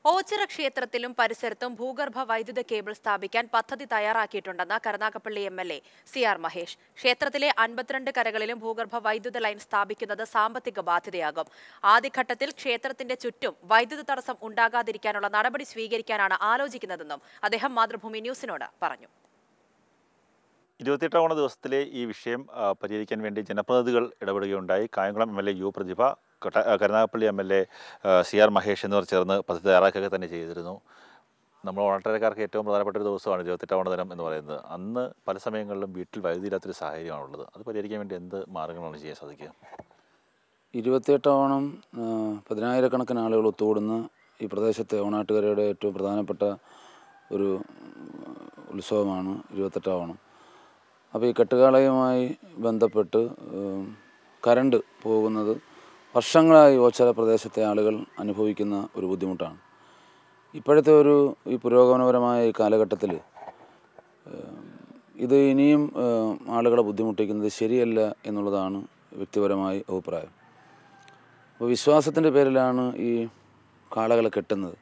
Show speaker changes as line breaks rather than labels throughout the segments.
ഓച്ചിറ ക്ഷേത്രത്തിലും പരിസരത്തും ഭൂഗർഭ വൈദ്യുത കേബിൾ സ്ഥാപിക്കാൻ പദ്ധതി തയ്യാറാക്കിയിട്ടുണ്ടെന്ന് Karunagappally M L A C R Mahesh ക്ഷേത്രത്തിലെ അൻപത്തിരണ്ട് കരകളിലും ഭൂഗർഭ വൈദ്യുത ലൈൻ സ്ഥാപിക്കുന്നത് സാമ്പത്തിക ബാധ്യതയാകും ആദ്യഘട്ടത്തിൽ ക്ഷേത്രത്തിന്റെ ചുറ്റും വൈദ്യുത തടസ്സം ഉണ്ടാകാതിരിക്കാനുള്ള നടപടി സ്വീകരിക്കാനാണ് ആലോചിക്കുന്നതെന്നും അദ്ദേഹം മാതൃഭൂമി ന്യൂസിനോട് പറഞ്ഞു
ഇരുപത്തിയെട്ടാം ദിവസത്തിലെ ഈ വിഷയം ആ, പരിഹരിക്കാൻ വേണ്ടി ജനപ്രതിനിധികൾ ഇടപെടുകയുണ്ടായി Kayamkulam M L A U Prathibha കൊട്ട- ആ, Karunagappally M L A C R Mahesh എന്നിവർ ചേർന്ന് പദ്ധതി തയ്യാറാക്കുക തന്നെ ചെയ്തിരുന്നു നമ്മൾ ഓണട്ടരക്കാർക്ക് ഏറ്റവും പ്രധാനപ്പെട്ട ഒരു ദിവസമാണ് ഇരുപത്തെട്ടാം ദിനം എന്ന് പറയുന്നത് അന്ന് പല സമയങ്ങളിലും വീട്ടിൽ വൈദ്യുതി ഇല്ലാത്തൊരു സാഹചര്യമാണുള്ളത് അത് പരിഹരിക്കാൻ വേണ്ടി എന്ത് മാർഗങ്ങളാണ് ചെയ്യാൻ സാധിക്കുക
ഇരുപത്തിയെട്ടാം ഓണം ആ, പതിനായിരക്കണക്കിന് ആളുകൾ ഒത്തുകൂടുന്ന ഈ പ്രദേശത്തെ ഓണാട്ടുകരയുടെ ഏറ്റവും പ്രധാനപ്പെട്ട ഒരു ഉം, ഉത്സവമാണ് ഇരുപത്തെട്ടാം ഓണം അപ്പോൾ ഈ കെട്ടുകാളയുമായി ബന്ധപ്പെട്ട് ഉം, കരണ്ട് പോകുന്നത് വർഷങ്ങളായി ഓച്ചറ പ്രദേശത്തെ ആളുകൾ അനുഭവിക്കുന്ന ഒരു ബുദ്ധിമുട്ടാണ് ഇപ്പോഴത്തെ ഒരു ഈ പുരോഗമനപരമായ ഈ കാലഘട്ടത്തിൽ ഇത് ഇനിയും ഏഹ്, ആളുകളെ ബുദ്ധിമുട്ടിക്കുന്നത് ശരിയല്ല എന്നുള്ളതാണ് വ്യക്തിപരമായ അഭിപ്രായം അപ്പോൾ വിശ്വാസത്തിൻ്റെ പേരിലാണ് ഈ കാളകളെ കെട്ടുന്നത്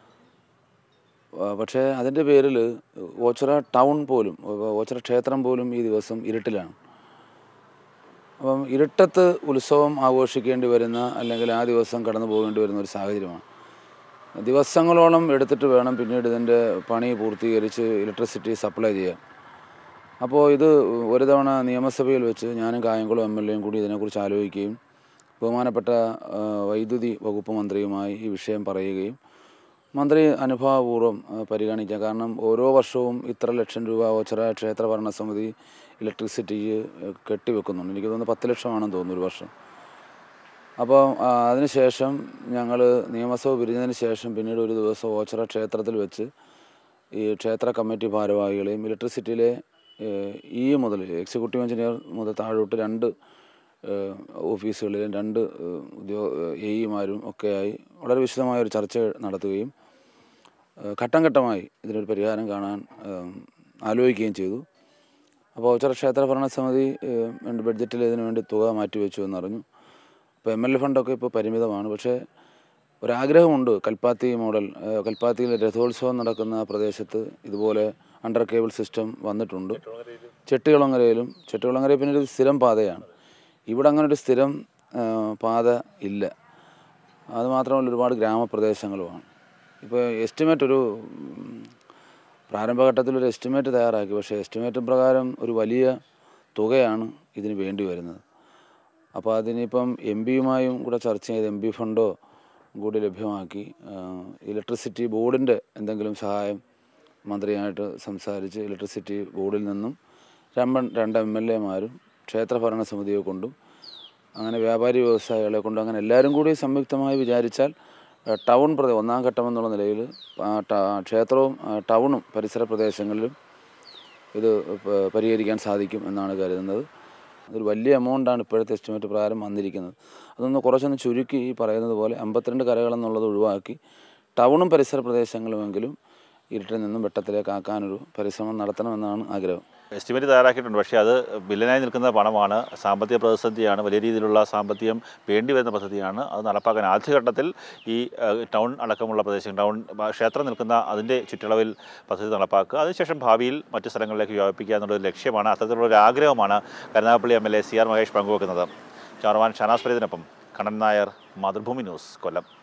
ആ, പക്ഷേ അതിൻ്റെ പേരിൽ ഓച്ചിറ ടൗൺ പോലും ഓച്ചിറ ക്ഷേത്രം പോലും ഈ ദിവസം ഇരുട്ടിലാണ് അപ്പം ഇരുട്ടത്ത് ഉത്സവം ആഘോഷിക്കേണ്ടി വരുന്ന അല്ലെങ്കിൽ ആ ദിവസം കടന്നു പോകേണ്ടി വരുന്ന ഒരു സാഹചര്യമാണ് ദിവസങ്ങളോളം എടുത്തിട്ട് വേണം പിന്നീട് ഇതിൻ്റെ പണി പൂർത്തീകരിച്ച് ഇലക്ട്രിസിറ്റി സപ്ലൈ ചെയ്യാൻ അപ്പോൾ ഇത് ഒരു തവണ നിയമസഭയിൽ വെച്ച് ഞാനും കായംകുളം എം എൽ എയും കൂടി ഇതിനെക്കുറിച്ച് ആലോചിക്കുകയും ബഹുമാനപ്പെട്ട ആ, വൈദ്യുതി വകുപ്പ് മന്ത്രിയുമായി ഈ വിഷയം പറയുകയും മന്ത്രി അനുഭാവപൂർവ്വം ആ, പരിഗണിക്കുക കാരണം ഓരോ വർഷവും ഇത്ര ലക്ഷം രൂപ ഓച്ചിറ ക്ഷേത്ര ഭരണസമിതി ഇലക്ട്രിസിറ്റിക്ക് കെട്ടിവെക്കുന്നുണ്ട് എനിക്ക് തോന്നുന്നു പത്ത് ലക്ഷമാണെന്ന് തോന്നുന്നു ഒരു വർഷം അപ്പോൾ ആ, അതിനുശേഷം ഞങ്ങൾ നിയമസഭ പിരിഞ്ഞതിന് ശേഷം പിന്നീട് ഒരു ദിവസം ഓച്ചിറ ക്ഷേത്രത്തിൽ വെച്ച് ഈ ക്ഷേത്ര കമ്മിറ്റി ഭാരവാഹികളെയും ഇലക്ട്രിസിറ്റിയിലെ ഏഹ്, ഇ മുതൽ എക്സിക്യൂട്ടീവ് എഞ്ചിനീയർ മുതൽ താഴോട്ട് രണ്ട് ഏഹ്, ഓഫീസുകളിലും രണ്ട് ഏഹ്, ഉദ്യോ എ ഇമാരും ഒക്കെയായി വളരെ വിശദമായ ഒരു ചർച്ച നടത്തുകയും ഏഹ്, ഘട്ടം ഘട്ടമായി ഇതിനൊരു പരിഹാരം കാണാൻ ഏഹ്, ആലോചിക്കുകയും ചെയ്തു അപ്പോൾ ഓച്ചിറ ക്ഷേത്ര ഭരണസമിതി ഏഹ്, വേണ്ട ബഡ്ജറ്റിൽ ഇതിനു വേണ്ടി തുക മാറ്റിവെച്ചു എന്നറിഞ്ഞു അപ്പോൾ എം എൽ എ ഫണ്ടൊക്കെ ഇപ്പോൾ പരിമിതമാണ് പക്ഷേ ഒരാഗ്രഹമുണ്ട് കൽപ്പാത്തി മോഡൽ ഏഹ്, കൽപ്പാത്തിയിൽ രഥോത്സവം നടക്കുന്ന പ്രദേശത്ത് ഇതുപോലെ അണ്ടർ കേബിൾ സിസ്റ്റം വന്നിട്ടുണ്ട് ചെട്ടികുളങ്ങരയിലും ചെട്ടികുളങ്ങര പിന്നെ ഒരു സ്ഥിരം പാതയാണ് ഇവിടെ അങ്ങനെ ഒരു സ്ഥിരം ഏഹ്, പാത ഇല്ല അത് മാത്രമല്ല ഒരുപാട് ഗ്രാമപ്രദേശങ്ങളുമാണ് ഇപ്പോൾ എസ്റ്റിമേറ്റ് ഒരു ഉം, പ്രാരംഭഘട്ടത്തിൽ ഒരു എസ്റ്റിമേറ്റ് തയ്യാറാക്കി പക്ഷേ എസ്റ്റിമേറ്റ് പ്രകാരം ഒരു വലിയ തുകയാണ് ഇതിന് വേണ്ടി വരുന്നത് അപ്പോൾ അതിനിപ്പം എം പിയുമായും കൂടെ ചർച്ച ചെയ്ത് എം പി ഫണ്ടോ കൂടി ലഭ്യമാക്കി ഇലക്ട്രിസിറ്റി ബോർഡിൻ്റെ എന്തെങ്കിലും സഹായം മന്ത്രിയായിട്ട് സംസാരിച്ച് ഇലക്ട്രിസിറ്റി ബോർഡിൽ നിന്നും രണ്ട് രണ്ട് എം എൽ എമാരും ക്ഷേത്ര ഭരണസമിതിയെ കൊണ്ടും അങ്ങനെ വ്യാപാരി വ്യവസായികളെ കൊണ്ടും അങ്ങനെ എല്ലാവരും കൂടി സംയുക്തമായി വിചാരിച്ചാൽ ആ, ടൗൺ പ്രദേ ഒന്നാം ഘട്ടം എന്നുള്ള നിലയിൽ ആ, ട- ക്ഷേത്രവും ആ, ടൗണും പരിസര പ്രദേശങ്ങളിലും ഇത് പ- പരിഹരിക്കാൻ സാധിക്കും എന്നാണ് കരുതുന്നത് അതൊരു വലിയ എമൗണ്ടാണ് ഇപ്പോഴത്തെ എസ്റ്റിമേറ്റ് പ്രകാരം വന്നിരിക്കുന്നത് അതൊന്ന് കുറച്ചൊന്ന് ചുരുക്കി ഈ പറയുന്നത് പോലെ അമ്പത്തിരണ്ട് കരകളെന്നുള്ളത് ഒഴിവാക്കി ടൗണും പരിസര പ്രദേശങ്ങളുമെങ്കിലും ഇരുട്ടിൽ നിന്നും വെട്ടത്തിലേക്ക് ആക്കാനൊരു പരിശ്രമം നടത്തണമെന്നാണ് ആഗ്രഹം
എസ്റ്റിമേറ്റ് തയ്യാറാക്കിയിട്ടുണ്ട് പക്ഷേ അത് ബില്ലനായി നിൽക്കുന്ന പണമാണ് സാമ്പത്തിക പ്രതിസന്ധിയാണ് വലിയ രീതിയിലുള്ള സാമ്പത്തികം വേണ്ടി വരുന്ന പദ്ധതിയാണ് അത് നടപ്പാക്കാൻ ആദ്യഘട്ടത്തിൽ ഈ ഏഹ്, ടൗൺ അടക്കമുള്ള പ്രദേശം ടൗൺ ബ- ക്ഷേത്രം നിൽക്കുന്ന അതിൻ്റെ ചുറ്റളവിൽ പദ്ധതി നടപ്പാക്കുക അതിനുശേഷം ഭാവിയിൽ മറ്റു സ്ഥലങ്ങളിലേക്ക് വ്യാപിപ്പിക്കുക എന്നുള്ളൊരു ലക്ഷ്യമാണ് അത്തരത്തിലുള്ള ഒരു ആഗ്രഹമാണ് Karunagappally M L A C R Mahesh പങ്കുവെക്കുന്നത് ചാർവാൻ ഷനാസ് ഫരീദിനൊപ്പം കണ്ണൻ നായർ മാതൃഭൂമി ന്യൂസ് കൊല്ലം